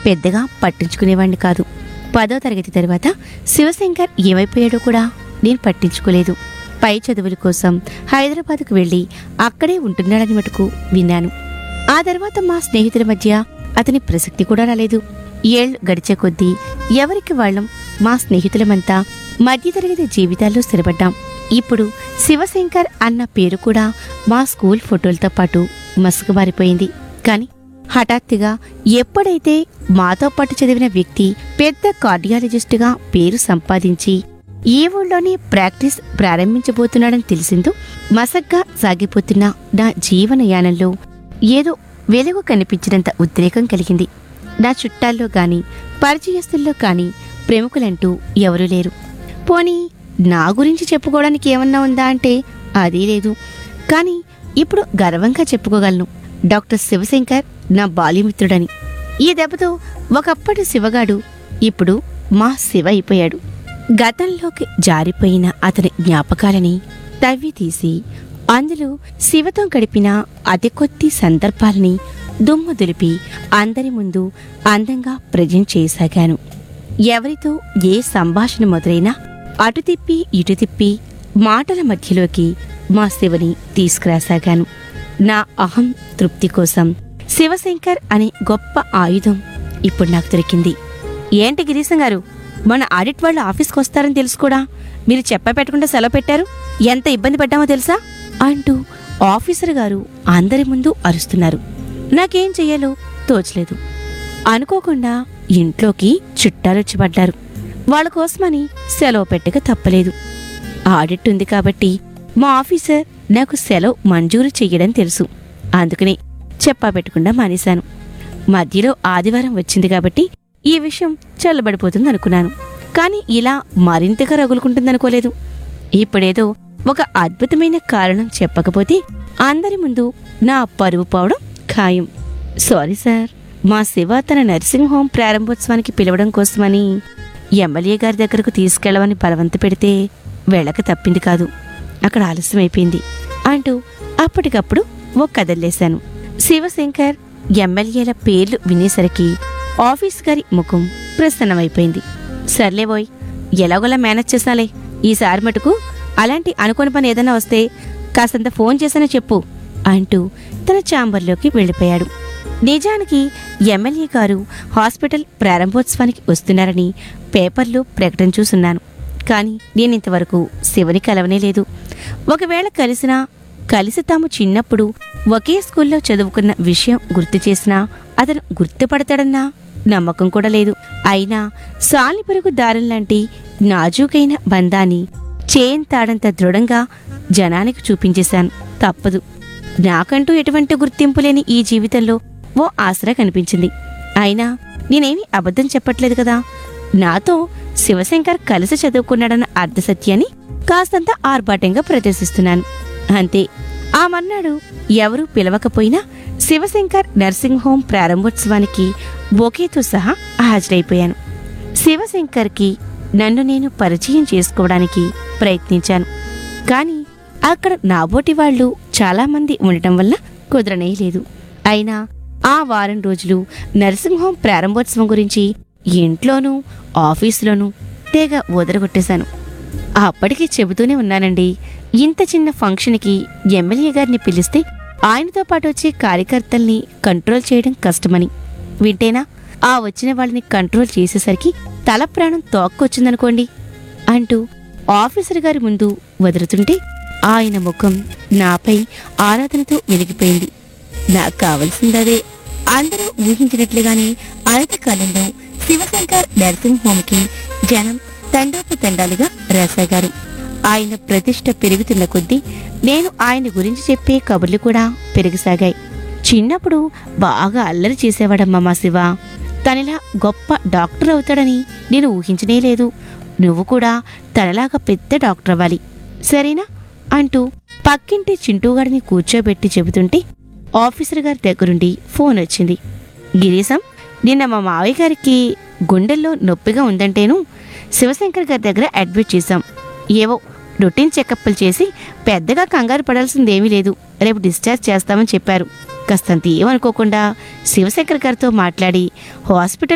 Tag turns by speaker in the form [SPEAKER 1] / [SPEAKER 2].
[SPEAKER 1] పెద్దగా పట్టించుకునేవాణ్ణి కాదు పదో తరగతి తర్వాత శివశంకర్ ఏమైపోయాడో కూడా నేను పట్టించుకోలేదు పై చదువుల కోసం హైదరాబాద్కు వెళ్ళి అక్కడే ఉంటున్నాడని మటుకు విన్నాను ఆ తర్వాత మా స్నేహితుల మధ్య అతని ప్రసక్తి కూడా రాలేదు ఏళ్ళు గడిచే కొద్దీ ఎవరికి వాళ్ళం మా స్నేహితులమంతా మధ్యతరగతి జీవితాల్లో స్థిరపడ్డాం ఇప్పుడు శివశంకర్ అన్న పేరు కూడా మా స్కూల్ ఫోటోలతో పాటు మసుగుబారిపోయింది కానీ హఠాత్తుగా ఎప్పుడైతే మాతో పాటు చదివిన వ్యక్తి పెద్ద కార్డియాలజిస్టుగా పేరు సంపాదించి ఈ ఊళ్ళోనే ప్రాక్టీస్ ప్రారంభించబోతున్నాడని తెలిసిందో మసగ్గా సాగిపోతున్న నా జీవనయానంలో ఏదో వెలుగు కనిపించినంత ఉద్రేకం కలిగింది నా చుట్టాల్లో గాని పరిచయస్తుల్లో కాని ప్రముఖులంటూ ఎవరూ లేరు పోనీ నా గురించి చెప్పుకోవడానికి ఏమన్నా ఉందా అంటే అదీ లేదు కానీ ఇప్పుడు గర్వంగా చెప్పుకోగలను డాక్టర్ శివశంకర్ నా బాల్యమిత్రుడని ఈ దెబ్బతో ఒకప్పటి శివగాడు ఇప్పుడు మా శివ అయిపోయాడు గతంలోకి జారిపోయిన అతని జ్ఞాపకాలని తవ్వి తీసి అందులో శివతో గడిపిన అతి కొద్ది సందర్భాలని దుమ్ము దులిపి అందరి ముందు అందంగా ప్రజెంట్ చేయసాగాను ఎవరితో ఏ సంభాషణ మొదలైనా అటు తిప్పి ఇటు తిప్పి మాటల మధ్యలోకి మా శివని తీసుకురాసాగాను నా అహం తృప్తి కోసం శివశంకర్ అనే గొప్ప ఆయుధం ఇప్పుడు నాకు దొరికింది ఏంటి గిరీశం గారు మన ఆడిట్ వాళ్ళు ఆఫీస్కి వస్తారని తెలుసు కూడా మీరు చెప్ప పెట్టకుండా సెలవు పెట్టారు ఎంత ఇబ్బంది పడ్డామో తెలుసా అంటూ ఆఫీసర్ గారు అందరి ముందు అరుస్తున్నారు నాకేం చెయ్యాలో తోచలేదు అనుకోకుండా ఇంట్లోకి చుట్టాలొచ్చి పడ్డారు వాళ్ళ కోసమని సెలవు పెట్టక తప్పలేదు ఆడిట్ ఉంది కాబట్టి మా ఆఫీసర్ నాకు సెలవు మంజూరు చెయ్యడం తెలుసు అందుకని చెప్పా పెట్టకుండా మానేశాను మధ్యలో ఆదివారం వచ్చింది కాబట్టి ఈ విషయం చల్లబడిపోతుంది అనుకున్నాను కానీ ఇలా మరింతగా రగులుకుంటుందనుకోలేదు ఇప్పుడేదో ఒక అద్భుతమైన కారణం చెప్పకపోతే అందరి ముందు నా పరువు పోవడం ఖాయం సారీ సార్ మా శివ తన నర్సింగ్ హోమ్ ప్రారంభోత్సవానికి పిలవడం కోసమని ఎమ్మెల్యే గారి దగ్గరకు తీసుకెళ్లమని బలవంత పెడితే వెళ్ళక తప్పింది కాదు అక్కడ ఆలస్యమైపోయింది అంటూ అప్పటికప్పుడు ఓ కదల్లేశాను శివశంకర్ ఎమ్మెల్యేల పేర్లు వినేసరికి ఆఫీస్ గారి ముఖం ప్రసన్నమైపోయింది సర్లేబోయ్ ఎలాగోలా మేనేజ్ చేసాలే ఈసారి మటుకు అలాంటి అనుకోని పని ఏదైనా వస్తే కాసంత ఫోన్ చేసానో చెప్పు అంటూ తన ఛాంబర్లోకి వెళ్ళిపోయాడు నిజానికి ఎమ్మెల్యే గారు హాస్పిటల్ ప్రారంభోత్సవానికి వస్తున్నారని పేపర్లో ప్రకటన చూసున్నాను కానీ నేనింతవరకు శివని కలవనే లేదు ఒకవేళ కలిసినా కలిసి తాము చిన్నప్పుడు ఒకే స్కూల్లో చదువుకున్న విషయం గుర్తు చేసినా అతను గుర్తుపడతాడన్నా నమ్మకం కూడా లేదు అయినా సాలిపరుగు దారం లాంటి నాజూకైన బంధాన్ని చేయంతాడంత దృఢంగా జనానికి చూపించేశాను తప్పదు నాకంటూ ఎటువంటి గుర్తింపు లేని ఈ జీవితంలో ఓ ఆసరా కనిపించింది అయినా నేనేమీ అబద్ధం చెప్పట్లేదు కదా నాతో శివశంకర్ కలిసి చదువుకున్నాడన్న అర్ధసత్యాన్ని కాస్తంత ఆర్భాటంగా ప్రదర్శిస్తున్నాను అంతే ఆ మర్నాడు ఎవరూ పిలవకపోయినా శివశంకర్ నర్సింగ్ హోమ్ ప్రారంభోత్సవానికి బొకేతో సహా హాజరైపోయాను శివశంకర్కి నన్ను నేను పరిచయం చేసుకోవడానికి ప్రయత్నించాను కానీ అక్కడ నాబోటి వాళ్ళు చాలామంది ఉండటం వల్ల కుదరనే లేదు అయినా ఆ వారం రోజులు నర్సింగ్ హోమ్ ప్రారంభోత్సవం గురించి ఇంట్లోనూ ఆఫీసులోనూ తెగ వదరగొట్టేశాను అప్పటికి చెబుతూనే ఉన్నానండి ఇంత చిన్న ఫంక్షన్కి ఎమ్మెల్యే గారిని పిలిస్తే ఆయనతో పాటు వచ్చే కార్యకర్తల్ని కంట్రోల్ చేయడం కష్టమని వింటేనా ఆ వచ్చిన వాళ్ళని కంట్రోల్ చేసేసరికి తల ప్రాణం తోక్కొచ్చిందనుకోండి అంటూ ఆఫీసర్ గారి ముందు వదులుతుంటే ఆయన ముఖం నాపై ఆరాధనతో వెలిగిపోయింది నాకు కావలసిందదే అందరూ ఊహించినట్లుగానే అనతి కాలంలో శివశంకర్ నర్సింగ్ హోమ్ కి జనం తండోపతండాలుగా రాసాగారు ఆయన ప్రతిష్ట పెరుగుతున్న కొద్దీ నేను ఆయన గురించి చెప్పే కబుర్లు కూడా పెరిగిసాగాయి చిన్నప్పుడు బాగా అల్లరి చేసేవాడమ్మా మా శివ తనలా గొప్ప డాక్టర్ అవుతాడని నేను ఊహించనే లేదు నువ్వు కూడా తనలాగా పెద్ద డాక్టర్ అవ్వాలి సరేనా అంటూ పక్కింటి చింటూగాడిని కూర్చోబెట్టి చెబుతుంటే ఆఫీసర్ గారి దగ్గరుండి ఫోన్ వచ్చింది గిరీశం నిన్న మా మావయ్య గారికి గుండెల్లో నొప్పిగా ఉందంటేను శివశంకర్ గారి దగ్గర అడ్మిట్ చేశాం ఏవో రొటీన్ చెకప్లు చేసి పెద్దగా కంగారు పడాల్సిందేమీ లేదు రేపు డిశ్చార్జ్ చేస్తామని చెప్పారు కాస్తంత ఏమనుకోకుండా శివశంకర్ గారితో మాట్లాడి హాస్పిటల్